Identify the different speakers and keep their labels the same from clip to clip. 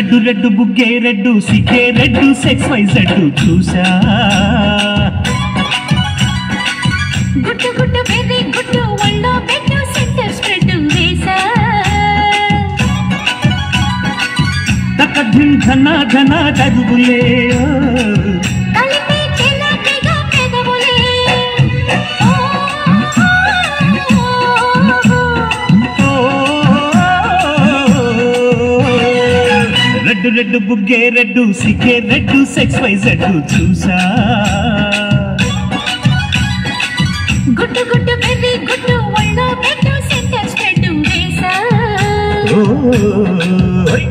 Speaker 1: Red red బుగ్గే red సిగ్గే red sexy జడ్డు చూసా
Speaker 2: గుట్టు గుట్టు వెర్రి గుట్టు ఒళ్ళో పెట్టు సెంటర్ స్ప్రెడ్ వేసా
Speaker 1: తకధిం ధన ధన దరుగులే
Speaker 2: కలిపి చెల్లటిగా పెదవులే ఓ,
Speaker 1: ఓ, రెడ్డు రెడ్డు బుగ్గే రెడ్డు సిగ్గే రెడ్డు సెక్స్ వై జడ్డు చూసా
Speaker 2: గుట్టు గుట్టు వెర్రి గుట్టు ఒళ్ళో పెట్టు సెంటర్ స్ప్రెడ్ వేసా
Speaker 1: ఓ, హై.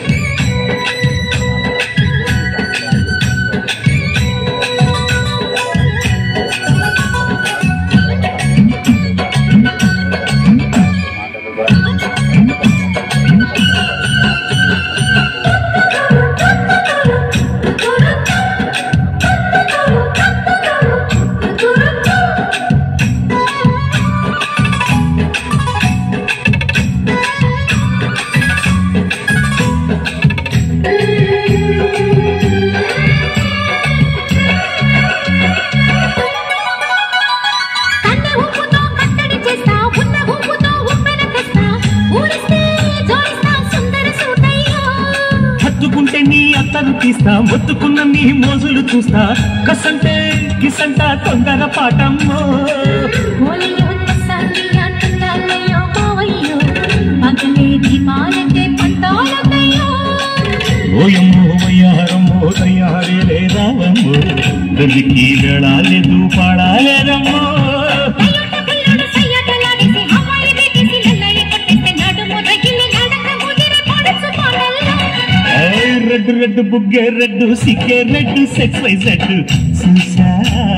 Speaker 2: కన్న ఊపుతో కట్టడి చేస్తా ఉన్న ఊపుతో ఉప్పెన తెస్తా ఊరిస్తే జోడిస్తా సుందర సూటయ్యో
Speaker 1: హత్తుకుంటే నీ అత్తరు తీస్తా మొత్తుకున్న నీ మోజులు చూస్తా కసంటే కిసంట తొందర పాటమ్మో
Speaker 2: ఓలయ్యో తస్సాలి అంటున్నాలయ్యో మావయ్యో పగలే దీపాలకే పంటాలకయ్యో
Speaker 1: ఓయమ్మో వయ్యారమ్మో తయారే రావమ్మో దరికి వెళ్ళాలేదు పాడాలేరమ్మో
Speaker 2: అయ్యోట పిల్లోడు సయ్యాటలాడేసి హవాయి పెట్టేసి నల్లయ్య కొట్టేస్తే నడుము రగిలి నడక ముదిరి పడచు పాడల్లో
Speaker 1: ఏయ్, రెడ్డు రెడ్డు బుగ్గే రెడ్డు సిగ్గే రెడ్డు సెక్స్ వై జడ్డు చూసా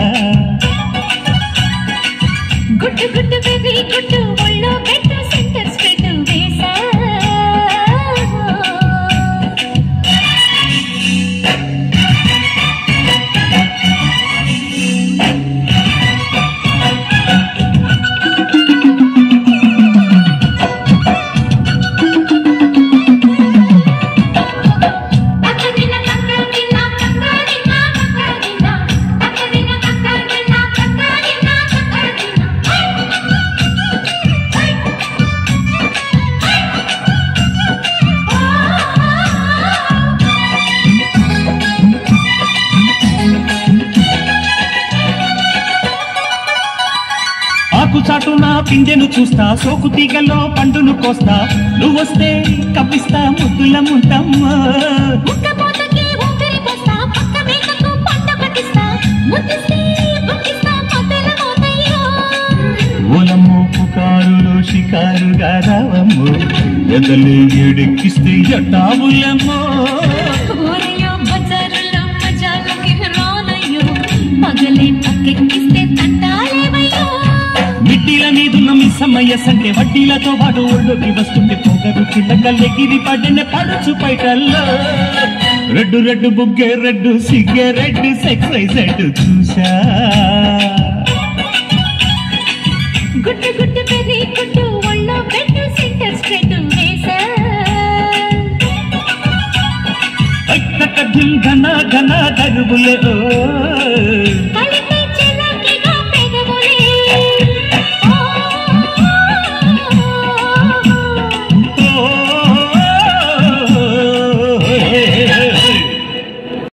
Speaker 2: గుట్టు గుట్టు బేబీ గుట్టు ఒళ్ళో పెట్టు సెంటర్ స్ప్రెడ్ వేసా తక్కదిన తక్కదిన తక్కదిన తక్కదిన తక్కదిన తక్కదిన తక్కదిన తక్కదిన
Speaker 1: ఆకు చాటున పిందెను చూస్తా సోకు తీగలో పండును కోస్తా నువ్వొస్తే కప్పిస్తా ముద్దుల ముంటమ్మా
Speaker 2: ఉక్కపోతకి ఊపిరి పోస్తా పక్క మేకకు పంట పట్టిస్తా ముద్దిస్తే బుక్కిస్తా మొదల మోతయ్యో
Speaker 1: ఓలమ్మో పుకారులో షికారుగా రావమ్మో ఎదలే ఎడెక్కిస్తే ఎట్టావులమ్మో
Speaker 2: ఊరయ్యో బజారులో మజాలకి రానయ్యో పగలే పక్కెక్కిస్తే తంటాలేవయ్యో
Speaker 1: మిట్టిల మీదున్న మిస్సమ్మయ్య సంటే వడ్డీలతో పాటు ఒళ్ళోకి వస్తుంటే పొగరు చిల్లకల్లెగిరి పడిన పడుచు పైటల్లో రెడ్డు రెడ్డు బుగ్గే రెడ్డు సిగ్గే రెడ్డు సెక్స్ రెడ్డు చూసా
Speaker 2: గుట్టు గుట్టు పెరి గుట్టు ఒళ్ళో పెట్టు సెంటర్ స్ట్రెట్ వేసా
Speaker 1: ధిం ఘన ఘన దరువులే ఓ
Speaker 2: కలిపే